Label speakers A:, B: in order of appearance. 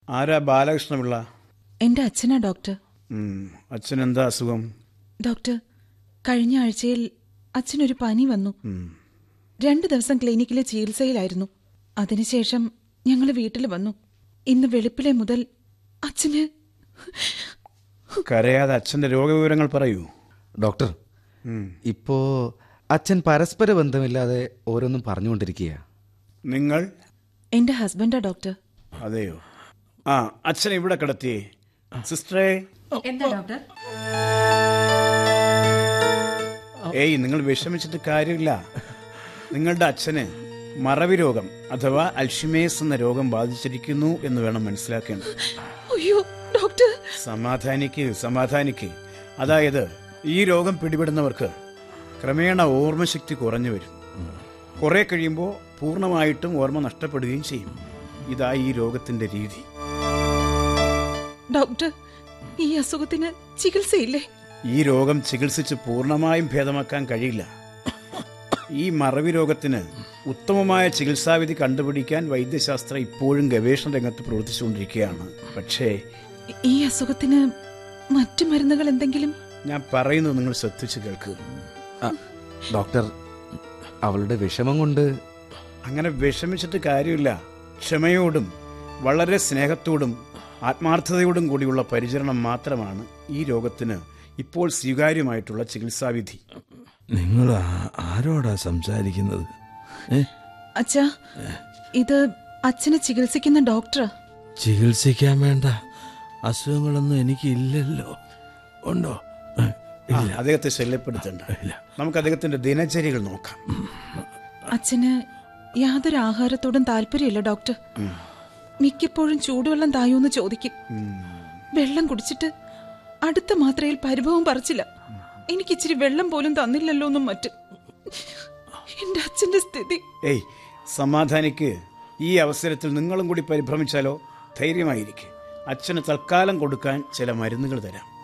A: ആരാ ബാലകൃഷ്ണപിള്ള
B: എന്റെ അച്ഛനാ ഡോക്ടർ
A: ഉം, അച്ഛനെന്താ അസുഖം
B: ഡോക്ടർ കഴിഞ്ഞ ആഴ്ചയിൽ അച്ഛനൊരു പനി വന്നു
A: ഉം.
B: രണ്ടു ദിവസം ക്ലിനിക്കിലെ ചികിത്സയിലായിരുന്നു അതിനുശേഷം ഞങ്ങൾ വീട്ടിൽ വന്നു ഇന്ന് വെളുപ്പിലെ മുതൽ അച്ഛന്
A: കരയാതെ അച്ഛന്റെ രോഗവിവരങ്ങൾ പറയൂ
C: ഡോക്ടർ
A: ഉം.
C: ഇപ്പോ അച്ഛൻ പരസ്പര ബന്ധമില്ലാതെ ഓരോന്നും പറഞ്ഞുകൊണ്ടിരിക്കുക
A: നിങ്ങൾ
B: എന്റെ ഹസ്ബൻഡാ ഡോക്ടർ
A: അതെയോ ആ അച്ഛനെ ഇവിടെ കിടത്തിയേ സിസ്റ്ററെ
B: എന്താ ഡോക്ടർ
A: ഏയ് നിങ്ങൾ വിഷമിച്ചിട്ട് കാര്യമില്ല നിങ്ങളുടെ അച്ഛന് മറവി രോഗം അഥവാ അൽഷിമേസ് എന്ന രോഗം ബാധിച്ചിരിക്കുന്നു എന്ന് വേണം മനസ്സിലാക്കേണ്ടത്
B: അയ്യോ ഡോക്ടർ
A: സമാധാനിക്ക് സമാധാനിക്ക് അതായത് ഈ രോഗം പിടിപെടുന്നവർക്ക് ക്രമേണ ഓർമ്മശക്തി കുറഞ്ഞു വരും കുറെ കഴിയുമ്പോൾ പൂർണ്ണമായിട്ടും ഓർമ്മ നഷ്ടപ്പെടുകയും ചെയ്യും ഇതാ ഈ രോഗത്തിന്റെ രീതി
B: ഡോക്ടർ ഈ അസുഖത്തിന് ചികിത്സയില്ലേ
A: ഈ രോഗം ചികിത്സിച്ച് പൂർണ്ണമായും ഭേദമാക്കാൻ കഴിയില്ല ഈ മറവി രോഗത്തിന് ഉത്തമമായ ചികിത്സാവിധി കണ്ടുപിടിക്കാൻ വൈദ്യശാസ്ത്രം ഇപ്പോഴും ഗവേഷണ രംഗത്ത് പ്രവർത്തിച്ചുകൊണ്ടിരിക്കുകയാണ് പക്ഷേ
B: ഈ അസുഖത്തിന് മറ്റു മരുന്നുകൾ എന്തെങ്കിലും
A: ഞാൻ പറയുന്നത് നിങ്ങൾ ശ്രദ്ധിച്ച് കേൾക്കുക
C: ആ, ഡോക്ടർ അവളുടെ വിഷമം കൊണ്ട്
A: അങ്ങനെ വിഷമിച്ചിട്ട് കാര്യമില്ല ക്ഷമയോടും വളരെ സ്നേഹത്തോടും ആത്മാർത്ഥതയോടും കൂടിയുള്ള പരിചരണം മാത്രമാണ് ഈ രോഗത്തിന് ഇപ്പോൾ സ്വീകാര്യമായിട്ടുള്ള ചികിത്സാവിധി
D: നിങ്ങൾ ആ- ആരോടാ സംസാരിക്കുന്നത് ഏ?
B: അച്ഛാ ഇത് അച്ഛനെ ചികിത്സിക്കുന്ന ഡോക്ടറാ
D: ചികിത്സിക്കാൻ വേണ്ട അസുഖങ്ങളൊന്നും എനിക്ക് ഇല്ലല്ലോ ഉണ്ടോ ഏ,
A: ആ, അദ്ദേഹത്തെ ശല്യപ്പെടുത്തണ്ട നമുക്ക് അദ്ദേഹത്തിന്റെ ദിനചര്യകൾ നോക്കാം
B: അച്ഛന് യാതൊരു ആഹാരത്തോടും താല്പര്യമില്ല ഡോക്ടർ മിക്കപ്പോഴും ചൂടുവെള്ളം തായോന്ന് ചോദിക്കും വെള്ളം കുടിച്ചിട്ട് അടുത്ത മാത്രയിൽ പരിഭവം പറിച്ചില്ല എനിക്ക് ഇച്ചിരി വെള്ളം പോലും തന്നില്ലല്ലോ എന്നും മറ്റും എന്റെ അച്ഛന്റെ സ്ഥിതി
A: ഏയ് സമാധാനിക്ക് ഈ അവസരത്തിൽ നിങ്ങളും കൂടി പരിഭ്രമിച്ചാലോ ധൈര്യമായിരിക്കെ അച്ഛന് തൽക്കാലം കൊടുക്കാൻ ചില മരുന്നുകൾ തരാം